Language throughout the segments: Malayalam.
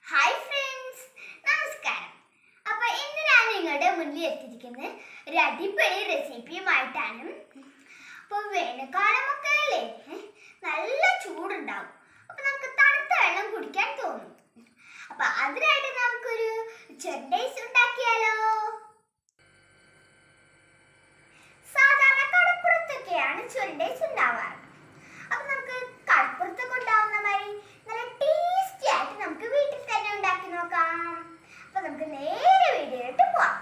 ഹായ് ഫ്രണ്ട്സ് നമസ്കാരം അപ്പൊ ഇന്ന് ഞാൻ നിങ്ങളുടെ മുന്നിൽ എത്തിയിരിക്കുന്നത് ഒരു അടിപൊളി റെസിപ്പിയുമായിട്ടാണ് അപ്പൊ വേനൽക്കാലമൊക്കെ അല്ലേ ഏ? നല്ല ചൂടുണ്ടാവും അപ്പൊ നമുക്ക് തണുത്ത വെള്ളം കുടിക്കാൻ തോന്നും അപ്പൊ അതിനായിട്ട് നമുക്കൊരു ചെണ്ടൈസ് ഉണ്ടാക്കിയാലോ സാധാരണ കടപ്പുറത്തൊക്കെയാണ് ചുരണ്ടൈസ് ഉണ്ടാവാറ് അപ്പൊ നമുക്ക് കടപ്പുറത്തൊക്കെ ഉണ്ടാവുന്ന മാതിരി നല്ല ടേസ്റ്റി ആയിട്ട് നമുക്ക് വീട്ടിൽ തന്നെ ഉണ്ടാക്കി നോക്കാം അപ്പൊ നമുക്ക് നേരെ വീഡിയോയിലോട്ട് പോവാം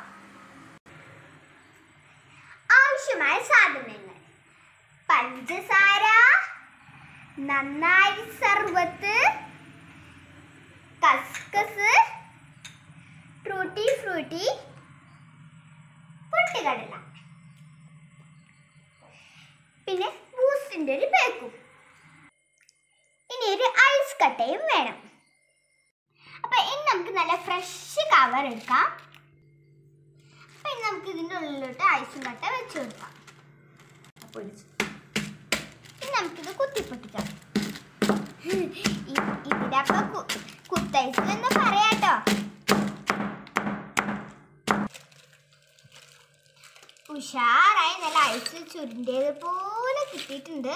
ആവശ്യമായ സാധനങ്ങൾ പഞ്ചസാര നന്നായി സർവത്ത് കസ്കസ് ഫ്രൂട്ടി ഫ്രൂട്ടി പൊട്ടുകടല പിന്നെ ബൂസ്റ്റിന്റെ ഒരു പേക്കും ഇനി ഒരു ഐസ് കട്ടയും വേണം അപ്പൊ ഇനി നമുക്ക് നല്ല ഫ്രഷ് കവർ എടുക്കാം അപ്പൊ ഇനി നമുക്ക് ഇതിന്റെ ഉള്ളിലോട്ട് ഐസും കട്ട വെച്ച് കൊടുക്കാം ഇനി നമുക്കിത് കുത്തിപ്പൊട്ടിക്കാം ഇ- ഇതിനപ്പൊ കു- കുത്തൈസ് എന്ന് പറയാട്ടോ ഉഷാറായി നല്ല ഐസ് ചുരുണ്ടിയത് പോലെ കിട്ടിയിട്ടുണ്ട്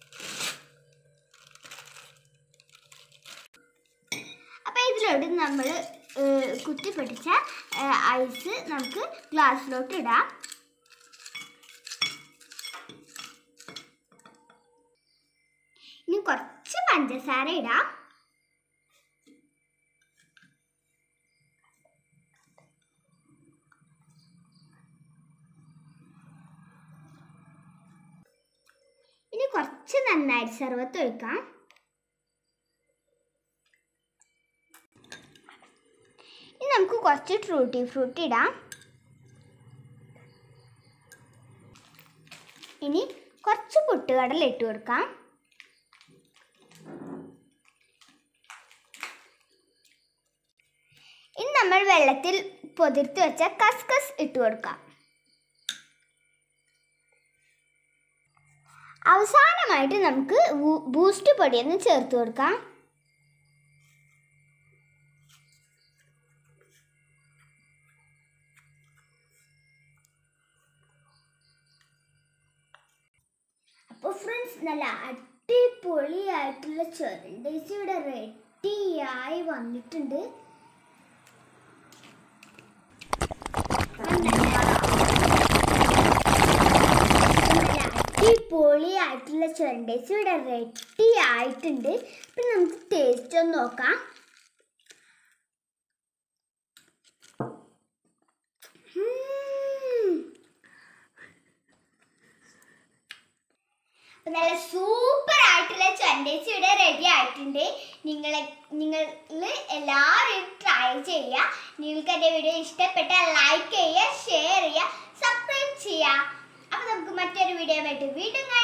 അപ്പൊ ഇതിലോട്ട് നമ്മൾ കുത്തി പൊട്ടിച്ച ഐസ് നമുക്ക് ഗ്ലാസ്സിലോട്ട് ഇടാം ഇനി കുറച്ച് പഞ്ചസാര ഇടാം ഇനി കുറച്ച് നന്നായി സർവത്ത് ഒഴിക്കാം ഇനി നമുക്ക് കുറച്ച് ഫ്രൂട്ടി ഫ്രൂട്ടി ഇടാം ഇനി കുറച്ച് പൊട്ടുകടല ഇട്ട് കൊടുക്കാം ഇനി നമ്മൾ വെള്ളത്തിൽ പൊതിർത്ത് വെച്ച കസ്കസ് ഇട്ട് കൊടുക്കാം അവസാനമായിട്ട് നമുക്ക് ബൂ- ബൂസ്റ്റ് പൊടിയൊന്ന് ചേർത്ത് കൊടുക്കാം അപ്പോൾ ഫ്രണ്ട്സ് നല്ല അടിപൊളിയായിട്ടുള്ള ചെറുണ്ടേസ് ഇവിടെ റെഡിയായി വന്നിട്ടുണ്ട് നല്ല അടിപൊളിയായിട്ടുള്ള ചെറുണ്ടേസ് ഇവിടെ റെഡി ആയിട്ടുണ്ട് പിന്നെ നമുക്ക് ടേസ്റ്റ് ഒന്ന് നോക്കാം ഉം. അപ്പൊ നല്ല സൂപ്പർ ആയിട്ടുള്ള ചണ്ടേസ് ഇവിടെ റെഡി ആയിട്ടുണ്ട് നിങ്ങൾ നിങ്ങൾ എല്ലാവരും ട്രൈ ചെയ്യുക നിങ്ങൾക്ക് എൻ്റെ വീഡിയോ ഇഷ്ടപ്പെട്ടാൽ ലൈക്ക് ചെയ്യുക ഷെയർ ചെയ്യുക സബ്സ്ക്രൈബ് ചെയ്യുക അപ്പൊ നമുക്ക് മറ്റൊരു വീഡിയോ ആയിട്ട് വീണ്ടും കാണാം